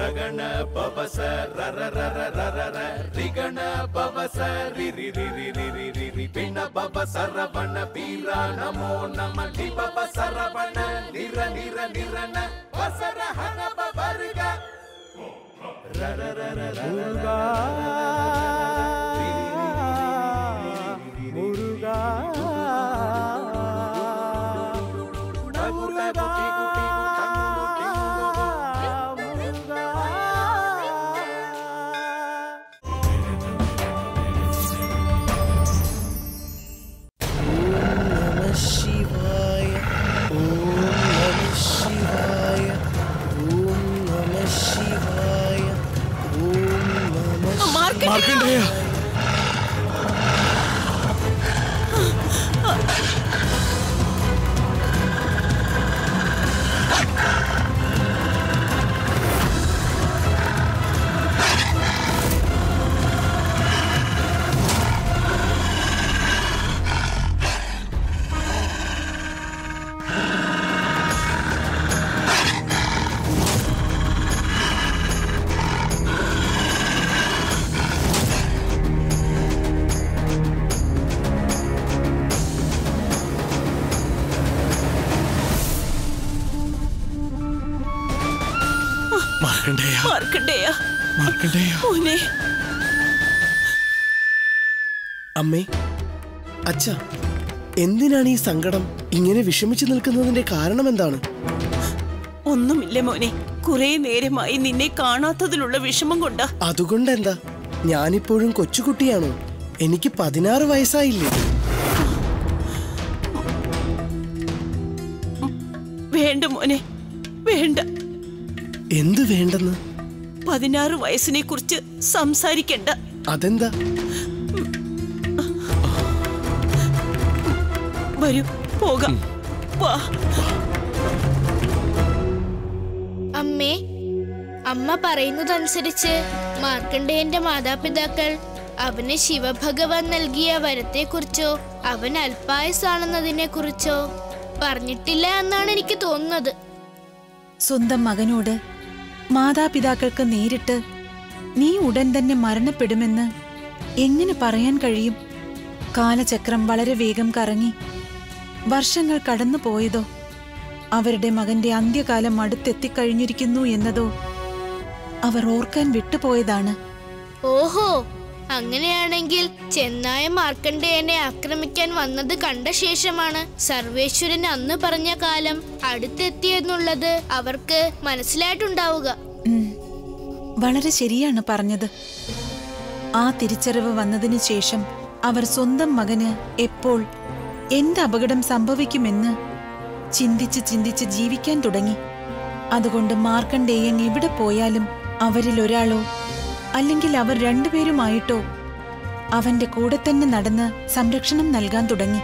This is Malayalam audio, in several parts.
ರಗಣ ಪವಸ ರರ ರರ ರರ ರ ರಿಗಣ ಪವಸ ರಿ ರಿ ರಿ ರಿ ರಿ ರಿ ರಿ ರಿ ಪಿಣ ಪವ ಸರವಣ ಬೀರ ನಮೋ ನಮ ಲಿ ಪವ ಸರವಣ ನಿರ ನಿರ ನಿರನ ವಸರ ಹನ ಪವರ್ಗ ರರ ರರ ರರ മുരുകാ മുരുകാ മുരുകാ മുരുകാ നമ ശിവായ ഓം നമ ശിവായ ഓം നമ ശിവായ ഓം നമ മാർക്കണ്ഡേയ മാർക്കണ്ഡേയ മാർക്കണ്ടേയ മാർക്കണ്ഡേയ മോനെ അമ്മേ അച്ഛ എന്തിനാണ് ഈ സങ്കടം ഇങ്ങനെ വിഷമിച്ചു നിൽക്കുന്നതിന്റെ കാരണം എന്താണ് ഒന്നുമില്ല മോനെ കുറെ നേരമായി നിന്നെ കാണാത്തതിലുള്ള വിഷമം കൊണ്ടാ അതുകൊണ്ട് എന്താ ഞാനിപ്പോഴും കൊച്ചുകുട്ടിയാണോ എനിക്ക് പതിനാറ് വയസ്സായില്ലേ വേണ്ട മോനെ വേണ്ട എന്ത് വേണ്ടെന്ന് പതിനാറ് വയസ്സിനെ കുറിച്ച് സംസാരിക്കണ്ട അതെന്താ വരൂ പോകാം വാ അമ്മേ അമ്മ പറയുന്നതനുസരിച്ച് മാർക്കണ്ഡേയന്റെ മാതാപിതാക്കൾ അവന് ശിവഭഗവാൻ നൽകിയ വരത്തെക്കുറിച്ചോ അവൻ അല്പായുസാണെന്നതിനെ കുറിച്ചോ പറഞ്ഞിട്ടില്ല എന്നാണ് എനിക്ക് തോന്നുന്നത് സ്വന്തം മകനോട് മാതാപിതാക്കൾക്ക് നേരിട്ട് നീ ഉടൻ തന്നെ മരണപ്പെടുമെന്ന് എങ്ങനെ പറയാൻ കഴിയും കാലചക്രം വളരെ വേഗം കറങ്ങി വർഷങ്ങൾ കടന്നു പോയതോ അവരുടെ മകന്റെ അന്ത്യകാലം അടുത്തെത്തിക്കഴിഞ്ഞിരിക്കുന്നു എന്നതോ അവർ ഓർക്കാൻ വിട്ടുപോയതാണ് ഓഹോ അങ്ങനെയാണെങ്കിൽ ചെന്നായ മാർക്കണ്ഡേയനെ ആക്രമിക്കാൻ വന്നത് കണ്ട ശേഷമാണ് സർവേശ്വരൻ അന്ന് പറഞ്ഞ കാലം അടുത്തെത്തിയെന്നുള്ളത് അവർക്ക് മനസ്സിലായിട്ടുണ്ടാവുക ഉം. വളരെ ശരിയാണ് പറഞ്ഞത് ആ തിരിച്ചറിവ് വന്നതിന് ശേഷം അവർ സ്വന്തം മകന് എപ്പോൾ എന്ത് അപകടം സംഭവിക്കുമെന്ന് ചിന്തിച്ച് ചിന്തിച്ച് ജീവിക്കാൻ തുടങ്ങി അതുകൊണ്ട് മാർക്കണ്ഡേയൻ എവിടെ പോയാലും അവരിൽ ഒരാളോ അല്ലെങ്കിൽ അവർ രണ്ടുപേരുമായിട്ടോ അവന്റെ കൂടെ തന്നെ നടന്ന് സംരക്ഷണം നൽകാൻ തുടങ്ങി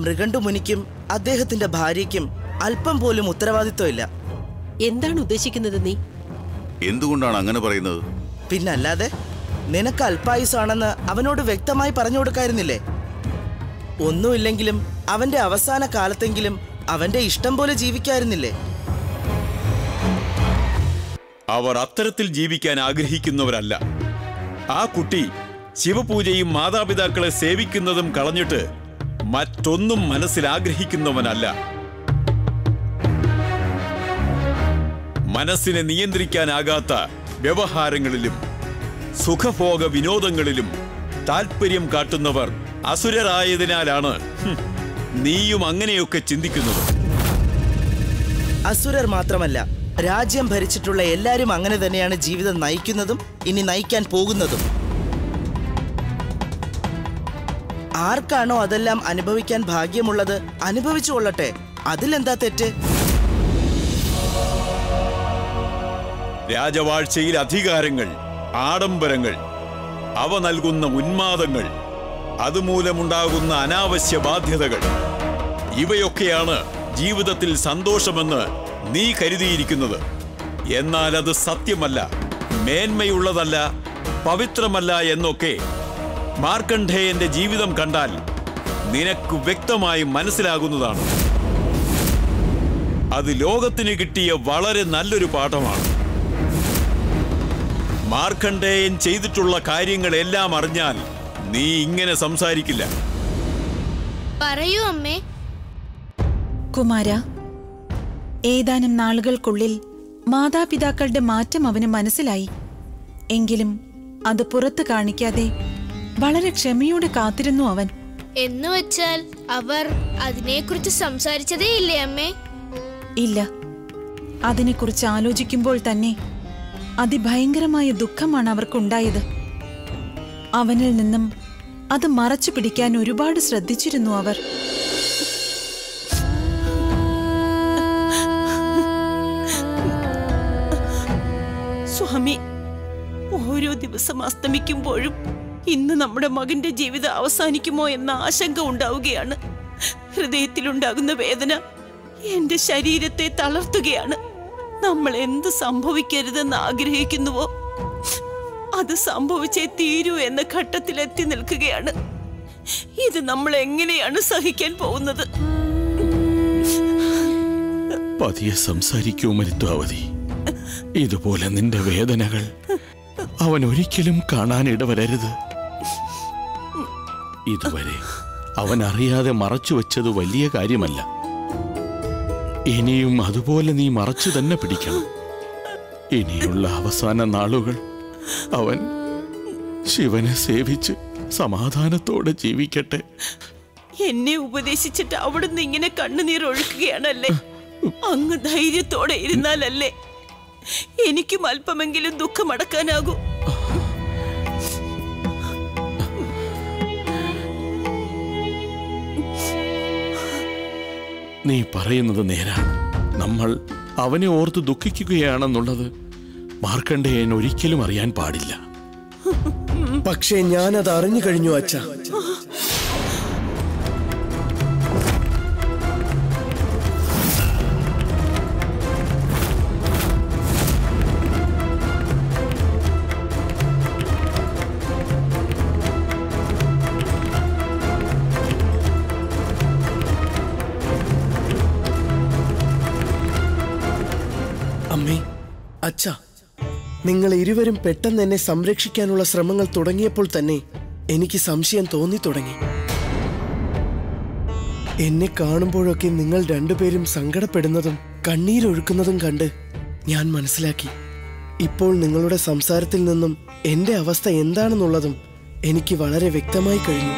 മൃഗണ്ടു മുനിക്കും അദ്ദേഹത്തിന്റെ ഭാര്യയ്ക്കും അല്പം പോലും ഉത്തരവാദിത്വമില്ല എന്താണ് ഉദ്ദേശിക്കുന്നത് നീ എന്തുകൊണ്ടാണ് അങ്ങനെ പറയുന്നത് പിന്നല്ലാതെ നിനക്ക് അല്പായുസാണെന്ന് അവനോട് വ്യക്തമായി പറഞ്ഞു കൊടുക്കായിരുന്നില്ലേ ഒന്നുമില്ലെങ്കിലും അവന്റെ അവസാന കാലത്തെങ്കിലും അവന്റെ ഇഷ്ടം പോലെ ജീവിക്കായിരുന്നില്ലേ അവർ അത്തരത്തിൽ ജീവിക്കാൻ ആഗ്രഹിക്കുന്നവരല്ല ആ കുട്ടി ശിവപൂജയും മാതാപിതാക്കളെ സേവിക്കുന്നതും കളഞ്ഞിട്ട് മറ്റൊന്നും മനസ്സിൽ ആഗ്രഹിക്കുന്നവനല്ല മനസ്സിനെ നിയന്ത്രിക്കാനാകാത്ത വ്യവഹാരങ്ങളിലും സുഖഭോഗ വിനോദങ്ങളിലും താൽപ്പര്യം കാട്ടുന്നവർ അസുരരായതിനാലാണ് ഹും, നീയും അങ്ങനെയൊക്കെ ചിന്തിക്കുന്നത് അസുരർ മാത്രമല്ല രാജ്യം ഭരിച്ചിട്ടുള്ള എല്ലാരും അങ്ങനെ തന്നെയാണ് ജീവിതം നയിക്കുന്നതും ഇനി നയിക്കാൻ പോകുന്നതും ആർക്കാണോ അതെല്ലാം അനുഭവിക്കാൻ ഭാഗ്യമുള്ളത് അനുഭവിച്ചു കൊള്ളട്ടെ അതിലെന്താ തെറ്റ് രാജവാഴ്ചയിൽ അധികാരങ്ങൾ ആഡംബരങ്ങൾ അവ നൽകുന്ന ഉന്മാദങ്ങൾ അതുമൂലമുണ്ടാകുന്ന അനാവശ്യ ബാധ്യതകൾ ഇവയൊക്കെയാണ് ജീവിതത്തിൽ സന്തോഷമെന്ന് നീ കരുതിയിരിക്കുന്നത് എന്നാൽ അത് സത്യമല്ല മേന്മയുള്ളതല്ല പവിത്രമല്ല എന്നൊക്കെ മാർക്കണ്ഡേയന്റെ ജീവിതം കണ്ടാൽ നിനക്ക് വ്യക്തമായി മനസ്സിലാകുന്നതാണ് അത് ലോകത്തിന് കിട്ടിയ വളരെ നല്ലൊരു പാഠമാണ് മാർക്കണ്ഡേയൻ ചെയ്തിട്ടുള്ള കാര്യങ്ങളെല്ലാം അറിഞ്ഞാൽ നീ ഇങ്ങനെ സംസാരിക്കില്ല പറയൂ അമ്മേ കുമാര ഏതാനും നാളുകൾക്കുള്ളിൽ മാതാപിതാക്കളുടെ മാറ്റം അവന് മനസ്സിലായി എങ്കിലും അത് പുറത്തു കാണിക്കാതെ വളരെ ക്ഷമയോടെ കാത്തിരുന്നു അവൻ എന്ന് വെച്ചാൽ അവർ അതിനെക്കുറിച്ച് സംസാരിച്ചതേ ഇല്ലേ അമ്മേ ഇല്ല അതിനെക്കുറിച്ച് ആലോചിക്കുമ്പോൾ തന്നെ അതിഭയങ്കരമായ ദുഃഖമാണ് അവർക്കുണ്ടായത് അവനിൽ നിന്നും അത് മറച്ചു പിടിക്കാൻ ഒരുപാട് ശ്രദ്ധിച്ചിരുന്നു അവർ സ്വാമി ഓരോ ദിവസം അസ്തമിക്കുമ്പോഴും ഇന്ന് നമ്മുടെ മകന്റെ ജീവിതം അവസാനിക്കുമോ എന്ന ആശങ്ക ഉണ്ടാവുകയാണ് ഹൃദയത്തിലുണ്ടാകുന്ന വേദന എന്റെ ശരീരത്തെ തളർത്തുകയാണ് നമ്മൾ എന്ത് സംഭവിക്കരുതെന്ന് ആഗ്രഹിക്കുന്നുവോ അത് സംഭവിച്ചേ തീരൂ എന്ന ഘട്ടത്തിലെത്തി നിൽക്കുകയാണ് ഇത് നമ്മൾ എങ്ങനെയാണ് സഹിക്കാൻ പോകുന്നത് പതിയെ സംസാരിക്കൂ മരുത്വാവതി ഇതുപോലെ നിന്റെ വേദനകൾ അവൻ ഒരിക്കലും കാണാനിടവരരുത് ഇതുവരെ അവൻ അറിയാതെ മറച്ചു വെച്ചത് വലിയ കാര്യമല്ല ഇനിയും അതുപോലെ നീ മറച്ചു തന്നെ പിടിക്കണം ഇനിയുള്ള അവസാന നാളുകൾ അവൻ ശിവനെ സേവിച്ച് സമാധാനത്തോടെ ജീവിക്കട്ടെ എന്നെ ഉപദേശിച്ചിട്ട് അവിടുന്ന് ഇങ്ങനെ കണ്ണുനീർ ഒഴുക്കുകയാണല്ലേ അങ്ങ് ധൈര്യത്തോടെ ഇരുന്നാലല്ലേ എനിക്കും അല്പമെങ്കിലും ദുഃഖമടക്കാനാകൂ നീ പറയുന്നത് നേരാണ് നമ്മൾ അവനെ ഓർത്ത് ദുഃഖിക്കുകയാണെന്നുള്ളത് മാർക്കണ്ഡേയൻ ഒരിക്കലും അറിയാൻ പാടില്ല പക്ഷേ ഞാനത് അറിഞ്ഞു കഴിഞ്ഞു അച്ഛ അമ്മേ അച്ഛ നിങ്ങൾ ഇരുവരും പെട്ടെന്ന് എന്നെ സംരക്ഷിക്കാനുള്ള ശ്രമങ്ങൾ തുടങ്ങിയപ്പോൾ തന്നെ എനിക്ക് സംശയം തോന്നി തുടങ്ങി എന്നെ കാണുമ്പോഴൊക്കെ നിങ്ങൾ രണ്ടുപേരും സങ്കടപ്പെടുന്നതും കണ്ണീരൊഴുക്കുന്നതും കണ്ട് ഞാൻ മനസ്സിലാക്കി ഇപ്പോൾ നിങ്ങളുടെ സംസാരത്തിൽ നിന്നും എന്റെ അവസ്ഥ എന്താണെന്നുള്ളതും എനിക്ക് വളരെ വ്യക്തമായി കഴിഞ്ഞു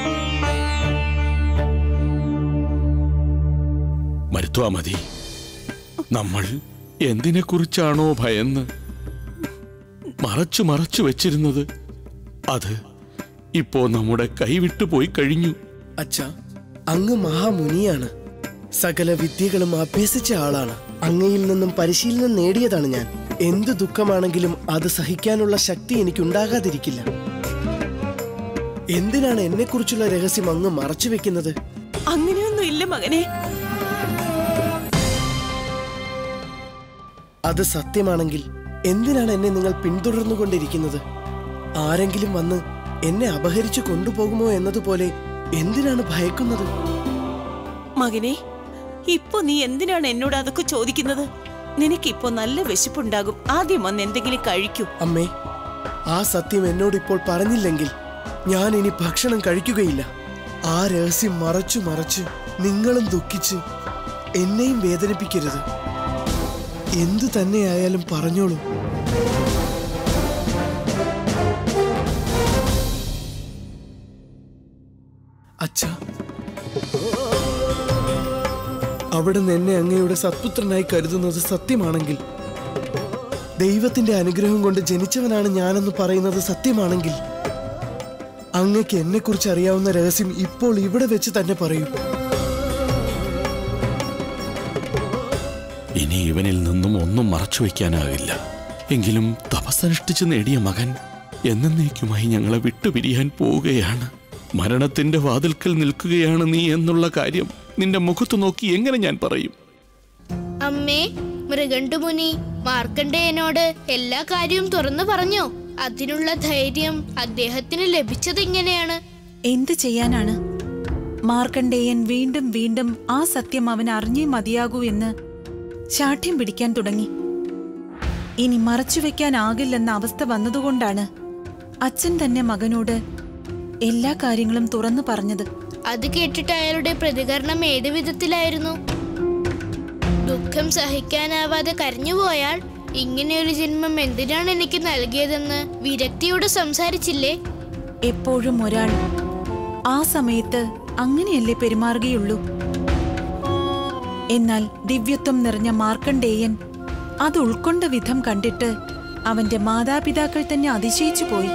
മരുത്വാ മതി നമ്മൾ എന്തിനെക്കുറിച്ചാണോ ഭയന്ന് മറച്ചു മറച്ചു വെച്ചിരുന്നത് അത് ഇപ്പോ നമ്മുടെ കൈവിട്ടു പോയി കഴിഞ്ഞു അച്ഛ അങ്ങ് മഹാമുനിയാണ് സകല വിദ്യകളും അഭ്യസിച്ച ആളാണ് അങ്ങയിൽ നിന്നും പരിശീലനം നേടിയതാണ് ഞാൻ എന്ത് ദുഃഖമാണെങ്കിലും അത് സഹിക്കാനുള്ള ശക്തി എനിക്കുണ്ടാകാതിരിക്കില്ല എന്തിനാണ് എന്നെക്കുറിച്ചുള്ള രഹസ്യം അങ്ങ് മറച്ചു വെക്കുന്നത് അങ്ങനെയൊന്നും ഇല്ല മകനെ അത് സത്യമാണെങ്കിൽ എന്തിനാണ് എന്നെ നിങ്ങൾ പിന്തുടർന്നുകൊണ്ടിരിക്കുന്നത് ആരെങ്കിലും വന്ന് എന്നെ അപഹരിച്ചു കൊണ്ടുപോകുമോ എന്നതുപോലെ എന്തിനാണ് ഭയക്കുന്നത് മകനെ ഇപ്പൊ നീ എന്തിനാണ് എന്നോട് അതൊക്കെ ചോദിക്കുന്നത് നിനക്കിപ്പോ നല്ല വിശപ്പുണ്ടാകും ആദ്യം വന്ന് എന്തെങ്കിലും കഴിക്കൂ അമ്മേ ആ സത്യം എന്നോട് ഇപ്പോൾ പറഞ്ഞില്ലെങ്കിൽ ഞാൻ ഇനി ഭക്ഷണം കഴിക്കുകയില്ല ആ രഹസ്യം മറച്ചു മറച്ച് നിങ്ങളും ദുഃഖിച്ച് എന്നെയും വേദനിപ്പിക്കരുത് എന്തു തന്നെയായാലും പറഞ്ഞോളൂ അച്ഛ അവിടുന്ന് എന്നെ അങ്ങയുടെ സത്പുത്രനായി കരുതുന്നത് സത്യമാണെങ്കിൽ ദൈവത്തിന്റെ അനുഗ്രഹം കൊണ്ട് ജനിച്ചവനാണ് ഞാനെന്ന് പറയുന്നത് സത്യമാണെങ്കിൽ അങ്ങക്ക് എന്നെക്കുറിച്ച് അറിയാവുന്ന രഹസ്യം ഇപ്പോൾ ഇവിടെ വെച്ച് തന്നെ പറയൂ ഇനി ഇവനിൽ നിന്നും ഒന്നും മറച്ചു വയ്ക്കാനാകില്ല എങ്കിലും തപസ്സനുഷ്ഠിച്ച് നേടിയ മകൻ എന്നേക്കുമായി ഞങ്ങളെ വിട്ടുപിരിയാൻ പോവുകയാണ് മരണത്തിന്റെ വാതിൽക്കൽ നിൽക്കുകയാണ് നീ എന്നുള്ള കാര്യം നിന്റെ മുഖത്ത് നോക്കി എങ്ങനെ ഞാൻ പറയും അമ്മേ മൃഗണ്ടുമുനി മാർക്കണ്ഡേയനോട് എല്ലാ കാര്യവും തുറന്നു പറഞ്ഞോ അതിനുള്ള ധൈര്യം അദ്ദേഹത്തിന് ലഭിച്ചത് ഇങ്ങനെയാണ് എന്ത് ചെയ്യാനാണ് മാർക്കണ്ഡേയൻ വീണ്ടും വീണ്ടും ആ സത്യം അവൻ അറിഞ്ഞേ മതിയാകൂ എന്ന് ശാഠ്യം പിടിക്കാൻ തുടങ്ങി ഇനി മറച്ചുവെക്കാനാകില്ലെന്ന അവസ്ഥ വന്നതുകൊണ്ടാണ് അച്ഛൻ തന്നെ മകനോട് എല്ലാ കാര്യങ്ങളും തുറന്നു പറഞ്ഞത് അത് കേട്ടിട്ട് അയാളുടെ പ്രതികരണം ഏത് വിധത്തിലായിരുന്നു ദുഃഖം സഹിക്കാനാവാതെ കരഞ്ഞുപോയാൽ ഇങ്ങനെയൊരു ജന്മം എന്തിനാണ് എനിക്ക് നൽകിയതെന്ന് വിരക്തിയോട് സംസാരിച്ചില്ലേ എപ്പോഴും ഒരാൾ ആ സമയത്ത് അങ്ങനെയല്ലേ പെരുമാറുകയുള്ളൂ എന്നാൽ ദിവ്യത്വം നിറഞ്ഞ മാർക്കണ്ഡേയൻ അത് ഉൾക്കൊണ്ട വിധം കണ്ടിട്ട് അവന്റെ മാതാപിതാക്കൾ തന്നെ അതിശയിച്ചു പോയി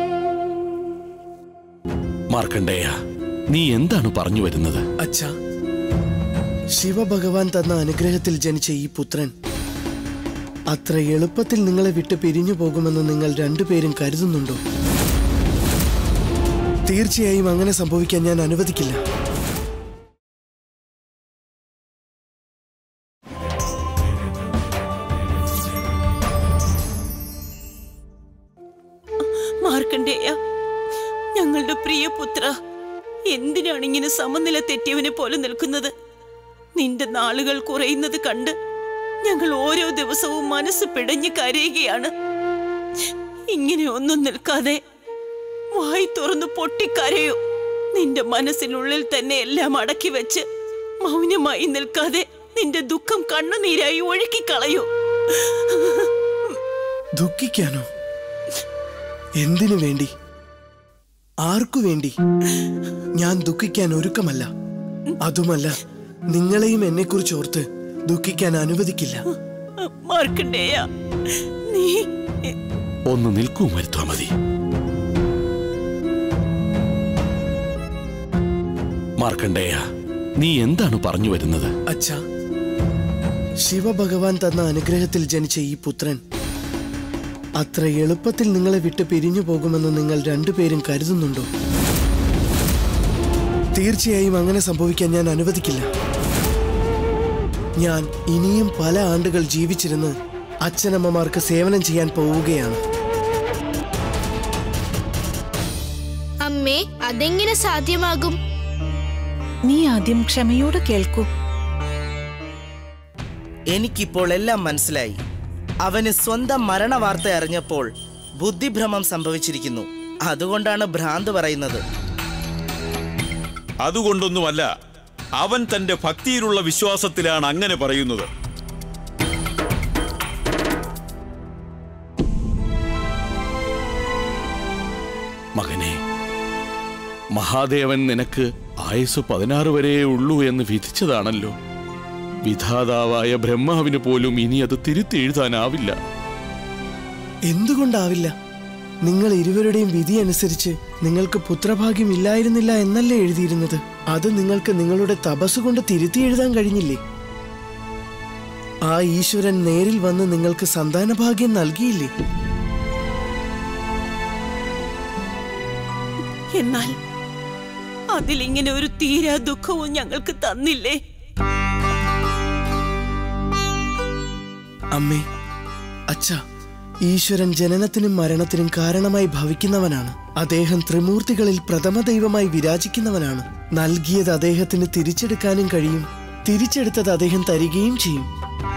മാർക്കണ്ടേയ നീ എന്താണ് പറഞ്ഞു വരുന്നത് അച്ഛ ശിവഭഗവാൻ തന്ന അനുഗ്രഹത്തിൽ ജനിച്ച ഈ പുത്രൻ അത്ര എളുപ്പത്തിൽ നിങ്ങളെ വിട്ട് പിരിഞ്ഞു പോകുമെന്ന് നിങ്ങൾ രണ്ടുപേരും കരുതുന്നുണ്ടോ തീർച്ചയായും അങ്ങനെ സംഭവിക്കാൻ ഞാൻ അനുവദിക്കില്ല മാർക്കണ്ടേയ ഞങ്ങളുടെ പ്രിയപുത്ര എന്തിനാണ് ഇങ്ങനെ സമനില തെറ്റിയവനെ പോലെ നിൽക്കുന്നത് നിന്റെ നാളുകൾ കുറയുന്നത് കണ്ട് ഞങ്ങൾ ഓരോ ദിവസവും മനസ്സ് പിടഞ്ഞു കരയുകയാണ് ഇങ്ങനെ ഒന്നും നിൽക്കാതെ വായി തുറന്നു പൊട്ടിക്കരയോ നിന്റെ മനസ്സിനുള്ളിൽ തന്നെ എല്ലാം അടക്കി വെച്ച് മൗനമായി നിൽക്കാതെ നിന്റെ ദുഃഖം കണ്ണുനീരായി ഒഴുക്കിക്കളയൂ ദുഃഖിക്കാനോ എന്തിനു വേണ്ടി ആർക്കു വേണ്ടി ഞാൻ ദുഃഖിക്കാൻ ഒരുക്കമല്ല അതുമല്ല നിങ്ങളെയും എന്നെക്കുറിച്ച് ഓർത്ത് ദുഃഖിക്കാൻ അനുവദിക്കില്ല മാർക്കണ്ടേയ നീ ഒന്ന് നിൽക്കൂ മരുത്വാ മതി മാർക്കണ്ടേയ നീ എന്താണ് പറഞ്ഞു വരുന്നത് അച്ഛ ശിവഭഗവാൻ തന്ന അനുഗ്രഹത്തിൽ ജനിച്ച ഈ പുത്രൻ അത്ര എളുപ്പത്തിൽ നിങ്ങളെ വിട്ട് പിരിഞ്ഞു പോകുമെന്ന് നിങ്ങൾ രണ്ടുപേരും കരുതുന്നുണ്ടോ തീർച്ചയായും അങ്ങനെ സംഭവിക്കാൻ ഞാൻ അനുവദിക്കില്ല ഞാൻ ഇനിയും പല ആണ്ടുകൾ ജീവിച്ചിരുന്ന് അച്ഛനമ്മമാർക്ക് സേവനം ചെയ്യാൻ പോവുകയാണ് അമ്മേ അതെങ്ങനെ സാധ്യമാകും നീ ആദ്യം ക്ഷമയോടെ കേൾക്കൂ എനിക്കിപ്പോൾ എല്ലാം മനസ്സിലായി അവന് സ്വന്തം മരണവാർത്ത അറിഞ്ഞപ്പോൾ ബുദ്ധിഭ്രമം സംഭവിച്ചിരിക്കുന്നു അതുകൊണ്ടാണ് ഭ്രാന്ത് പറയുന്നത് അതുകൊണ്ടൊന്നുമല്ല അവൻ തന്റെ ഭക്തിയിലുള്ള വിശ്വാസത്തിലാണ് അങ്ങനെ പറയുന്നത് മകനെ മഹാദേവൻ നിനക്ക് ആയുസ് പതിനാറ് വരെയേ ഉള്ളൂ എന്ന് വിധിച്ചതാണല്ലോ വിധാതാവായ ബ്രഹ്മാവിന് പോലും ഇനി അത് തിരുത്തി എഴുതാനാവില്ല എന്തുകൊണ്ടാവില്ല നിങ്ങൾ ഇരുവരുടെയും വിധി അനുസരിച്ച് നിങ്ങൾക്ക് പുത്രഭാഗ്യം ഇല്ലായിരുന്നില്ല എന്നല്ലേ എഴുതിയിരുന്നത് അത് നിങ്ങൾക്ക് നിങ്ങളുടെ തപസ്സുകൊണ്ട് തിരുത്തി എഴുതാൻ കഴിഞ്ഞില്ലേ ആ ഈശ്വരൻ നേരിൽ വന്ന് നിങ്ങൾക്ക് സന്താനഭാഗ്യം നൽകിയില്ലേ എന്നാൽ അതിലിങ്ങനെ ഒരു തീരാ ദുഃഖവും ഞങ്ങൾക്ക് തന്നില്ലേ അമ്മേ അച്ഛ ഈശ്വരൻ ജനനത്തിനും മരണത്തിനും കാരണമായി ഭവിക്കുന്നവനാണ് അദ്ദേഹം ത്രിമൂർത്തികളിൽ പ്രഥമ ദൈവമായി വിരാജിക്കുന്നവനാണ് നൽകിയത് അദ്ദേഹത്തിന് തിരിച്ചെടുക്കാനും കഴിയും തിരിച്ചെടുത്തത് അദ്ദേഹം തരികയും ചെയ്യും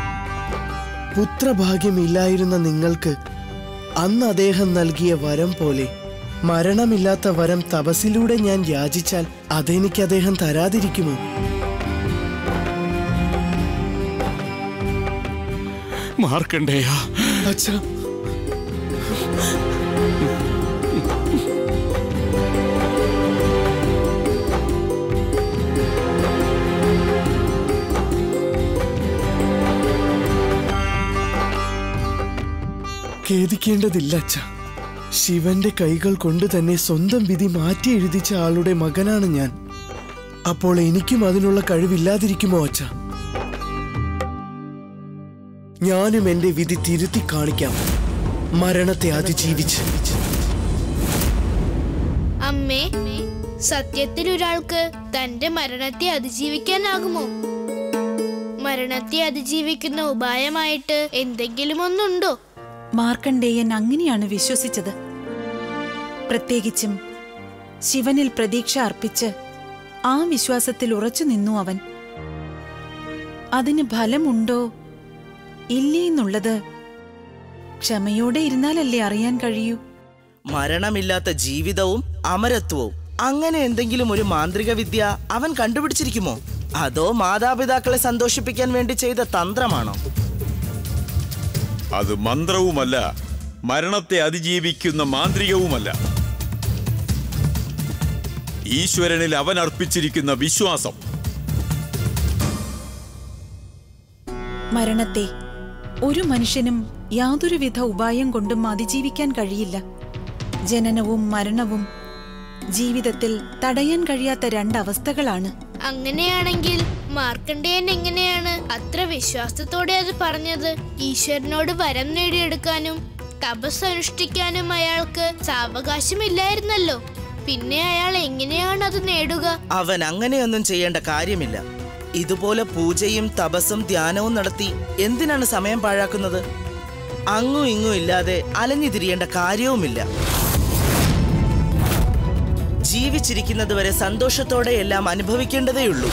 പുത്രഭാഗ്യമില്ലായിരുന്ന നിങ്ങൾക്ക് അന്ന് അദ്ദേഹം നൽകിയ വരം പോലെ മരണമില്ലാത്ത വരം തപസ്സിലൂടെ ഞാൻ യാചിച്ചാൽ അതെനിക്ക് അദ്ദേഹം തരാതിരിക്കുമോ മാർക്കണ്ടേയ അച്ഛാ ഖേദിക്കേണ്ടതില്ല അച്ഛ ശിവന്റെ കൈകൾ കൊണ്ട് തന്നെ സ്വന്തം വിധി മാറ്റി എഴുതിച്ച ആളുടെ മകനാണ് ഞാൻ അപ്പോൾ എനിക്കും അതിനുള്ള കഴിവില്ലാതിരിക്കുമോ അച്ഛ ഞാനും എന്റെ വിധി തിരുത്തി കാണിക്കാം മരണത്തെ അതിജീവിച്ച് അമ്മേ സത്യത്തിൽ ഒരാൾക്ക് തന്റെ മരണത്തെ അതിജീവിക്കാനാകുമോ മരണത്തെ അതിജീവിക്കുന്ന ഉപായമായിട്ട് എന്തെങ്കിലും ഒന്നുണ്ടോ മാർക്കണ്ഡേയൻ അങ്ങനെയാണ് വിശ്വസിച്ചത് പ്രത്യേകിച്ചും ശിവനിൽ പ്രതീക്ഷ അർപ്പിച്ച് ആ വിശ്വാസത്തിൽ ഉറച്ചു നിന്നു അവൻ അതിന് ഫലമുണ്ടോ ഇല്ലേ എന്നുള്ളത് ക്ഷമയോടെ ഇരുന്നാലല്ലേ അറിയാൻ കഴിയൂ മരണമില്ലാത്ത ജീവിതവും അമരത്വവും അങ്ങനെ എന്തെങ്കിലും ഒരു മാന്ത്രിക വിദ്യ അവൻ കണ്ടുപിടിച്ചിരിക്കുമോ അതോ മാതാപിതാക്കളെ സന്തോഷിപ്പിക്കാൻ വേണ്ടി ചെയ്ത തന്ത്രമാണോ അത് മന്ത്രവുമല്ല മരണത്തെ അതിജീവിക്കുന്ന മാന്ത്രികവുമല്ല ഈശ്വരനിൽ അവൻ അർപ്പിച്ചിരിക്കുന്ന വിശ്വാസം മരണത്തെ ഒരു മനുഷ്യനും യാതൊരുവിധ ഉപായം കൊണ്ടും അതിജീവിക്കാൻ കഴിയില്ല ജനനവും മരണവും ജീവിതത്തിൽ തടയാൻ കഴിയാത്ത രണ്ടവസ്ഥകളാണ് അങ്ങനെയാണെങ്കിൽ മാർക്കണ്ഡേയൻ എങ്ങനെയാണ് അത്ര വിശ്വാസത്തോടെ അത് പറഞ്ഞത് ഈശ്വരനോട് വരം നേടിയെടുക്കാനും തപസ് അനുഷ്ഠിക്കാനും അയാൾക്ക് സാവകാശമില്ലായിരുന്നല്ലോ പിന്നെ അയാൾ എങ്ങനെയാണ് അത് നേടുക അവൻ അങ്ങനെയൊന്നും ചെയ്യേണ്ട കാര്യമില്ല ഇതുപോലെ പൂജയും തപസ്സും ധ്യാനവും നടത്തി എന്തിനാണ് സമയം പാഴാക്കുന്നത് അങ്ങും ഇങ്ങും ഇല്ലാതെ അലഞ്ഞു തിരിയേണ്ട കാര്യവുമില്ല ജീവിച്ചിരിക്കുന്നത് വരെ സന്തോഷത്തോടെ എല്ലാം അനുഭവിക്കേണ്ടതേയുള്ളൂ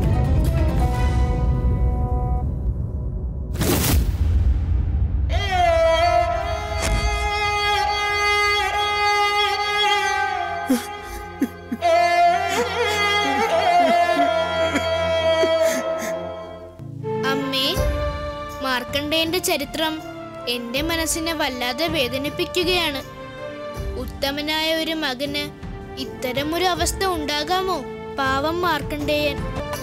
അമ്മേ മാർക്കണ്ഡേയന്റെ ചരിത്രം എന്റെ മനസ്സിനെ വല്ലാതെ വേദനിപ്പിക്കുകയാണ് ഉത്തമനായ ഒരു മകന് ഇത്തരമൊരു അവസ്ഥ ഉണ്ടാകാമോ പാവം മാർക്കണ്ഡേയൻ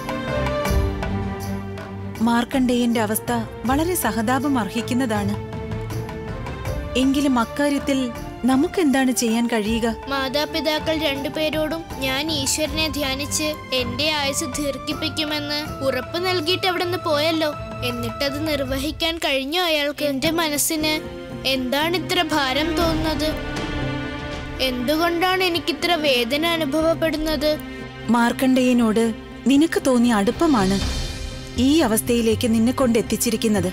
മാർക്കണ്ഡേയന്റെ അവസ്ഥ വളരെ സഹതാപം അർഹിക്കുന്നതാണ് എങ്കിലും അക്കാര്യത്തിൽ നമുക്കെന്താണ് ചെയ്യാൻ കഴിയുക മാതാപിതാക്കൾ രണ്ടുപേരോടും ഞാൻ ഈശ്വരനെ ധ്യാനിച്ച് എന്റെ ആയുസ് ദീർഘിപ്പിക്കുമെന്ന് ഉറപ്പ് നൽകിയിട്ട് അവിടെ നിന്ന് പോയല്ലോ എന്നിട്ടത് നിർവഹിക്കാൻ കഴിഞ്ഞോ അയാൾക്ക് എന്റെ മനസ്സിന് എന്താണ് ഇത്ര ഭാരം തോന്നുന്നത് എന്തുകൊണ്ടാണ് എനിക്കിത്ര വേദന അനുഭവപ്പെടുന്നത് മാർക്കണ്ഡേയനോട് നിനക്ക് തോന്നിയ അടുപ്പമാണ് ഈ അവസ്ഥയിലേക്ക് നിന്നെ കൊണ്ടെത്തിച്ചിരിക്കുന്നത്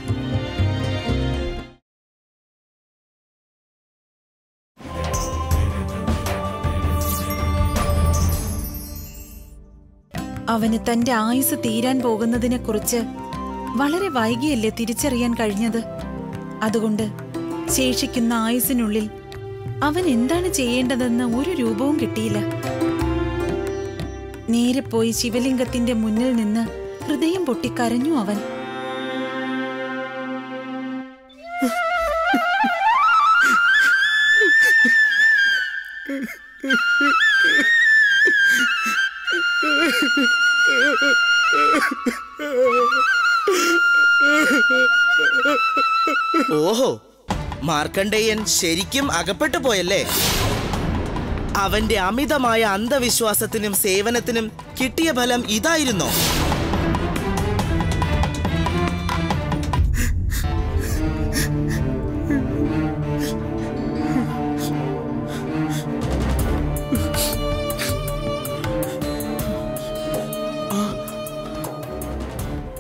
അവന് തന്റെ ആയുസ് തീരാൻ പോകുന്നതിനെക്കുറിച്ച് വളരെ വൈകിയല്ലേ തിരിച്ചറിയാൻ കഴിഞ്ഞത് അതുകൊണ്ട് ശേഷിക്കുന്ന ആയുസിനുള്ളിൽ അവൻ എന്താണ് ചെയ്യേണ്ടതെന്ന് ഒരു രൂപവും കിട്ടിയില്ല നേരെ പോയി ശിവലിംഗത്തിന്റെ മുന്നിൽ നിന്ന് ഹൃദയം പൊട്ടിക്കരഞ്ഞു അവൻ ഓഹോ മാർക്കണ്ഡേയൻ ശരിക്കും അകപ്പെട്ടു പോയല്ലേ അവന്റെ അമിതമായ അന്ധവിശ്വാസത്തിനും സേവനത്തിനും കിട്ടിയ ഫലം ഇതായിരുന്നോ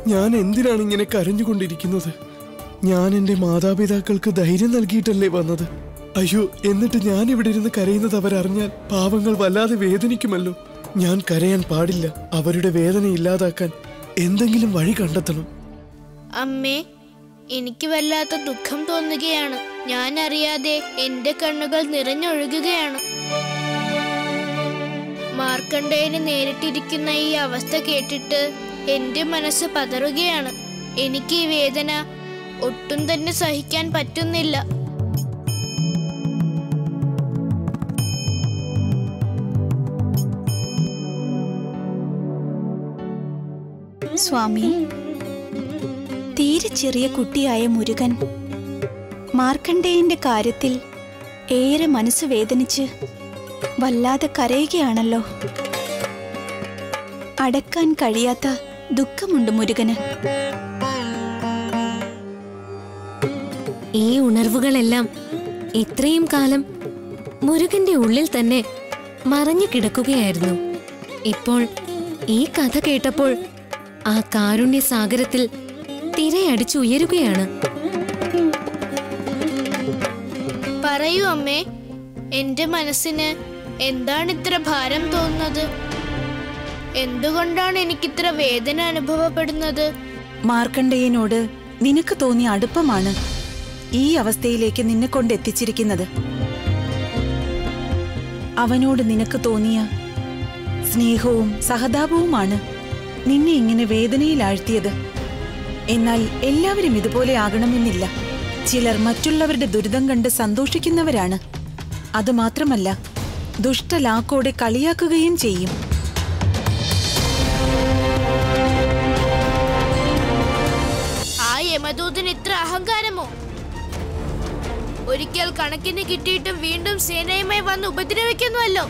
ഞാൻ എന്തിനാണ് ഇങ്ങനെ കരഞ്ഞുകൊണ്ടിരിക്കുന്നത് ഞാൻ എന്റെ മാതാപിതാക്കൾക്ക് ധൈര്യം നൽകിയിട്ടല്ലേ വന്നത് അയ്യോ എന്നിട്ട് ഞാൻ ഇവിടെ ഇരുന്ന് കരയുന്നത് അവരറിഞ്ഞാൽ പാവങ്ങൾ വല്ലാതെ വേദനിക്കുമല്ലോ ഞാൻ കരയാൻ പാടില്ല അവരുടെ വേദന ഇല്ലാതാക്കാൻ എന്തെങ്കിലും വഴി കണ്ടെത്തണം അമ്മേ എനിക്ക് വല്ലാത്ത ദുഃഖം തോന്നുകയാണ് ഞാൻ അറിയാതെ എന്റെ കണ്ണുകൾ നിറഞ്ഞൊഴുകുകയാണ് മാർക്കണ്ഡേയന് നേരിട്ടിരിക്കുന്ന ഈ അവസ്ഥ കേട്ടിട്ട് എന്റെ മനസ്സ് പതറുകയാണ് എനിക്ക് ഈ വേദന ഒട്ടും തന്നെ സഹിക്കാൻ പറ്റുന്നില്ല സ്വാമി തീരെ ചെറിയ കുട്ടിയായ മുരുകൻ മാർക്കണ്ഡേയന്റെ കാര്യത്തിൽ ഏറെ മനസ്സ് വേദനിച്ച് വല്ലാതെ കരയുകയാണല്ലോ അടക്കാൻ കഴിയാത്ത ദുഃഖമുണ്ട് മുരുകന് ഈ ഉണർവുകളെല്ലാം ഇത്രയും കാലം മുരുകന്റെ ഉള്ളിൽ തന്നെ മറഞ്ഞു കിടക്കുകയായിരുന്നു ഇപ്പോൾ ഈ കഥ കേട്ടപ്പോൾ ആ കാരുണ്യ സാഗരത്തിൽ തിരയടിച്ചുയരുകയാണ് പറയൂ അമ്മേ എന്റെ മനസ്സിന് എന്താണ് ഇത്ര ഭാരം തോന്നുന്നത് എന്തുകൊണ്ടാണ് എനിക്കിത്ര വേദന അനുഭവപ്പെടുന്നത് മാർക്കണ്ഡേയനോട് നിനക്ക് തോന്നിയ അടുപ്പമാണ് ഈ അവസ്ഥയിലേക്ക് നിന്നെ കൊണ്ട് എത്തിച്ചിരിക്കുന്നത് അവനോട് നിനക്ക് തോന്നിയ സ്നേഹവും സഹതാപവുമാണ് നിന്നെ ഇങ്ങനെ വേദനയിലാഴ്ത്തിയത് എന്നാൽ എല്ലാവരും ഇതുപോലെ ആകണമെന്നില്ല ചിലർ മറ്റുള്ളവരുടെ ദുരിതം കണ്ട് സന്തോഷിക്കുന്നവരാണ് അതുമാത്രമല്ല ദുഷ്ടലാക്കോടെ കളിയാക്കുകയും ചെയ്യും ആ യമദൂതന് ഇത്ര അഹങ്കാരമോ ഒരിക്കൽ കണക്കിന് കിട്ടിയിട്ടും വീണ്ടും സേനയുമായി വന്ന് ഉപദ്രവിക്കുന്നുവല്ലോ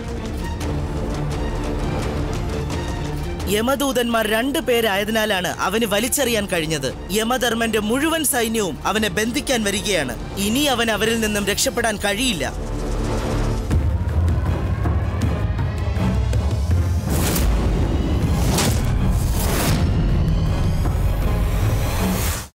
യമദൂതന്മാർ രണ്ടു പേരായതിനാലാണ് അവന് വലിച്ചെറിയാൻ കഴിഞ്ഞത് യമധർമ്മന്റെ മുഴുവൻ സൈന്യവും അവനെ ബന്ധിക്കാൻ വരികയാണ് ഇനി അവൻ അവരിൽ നിന്നും രക്ഷപ്പെടാൻ കഴിയില്ല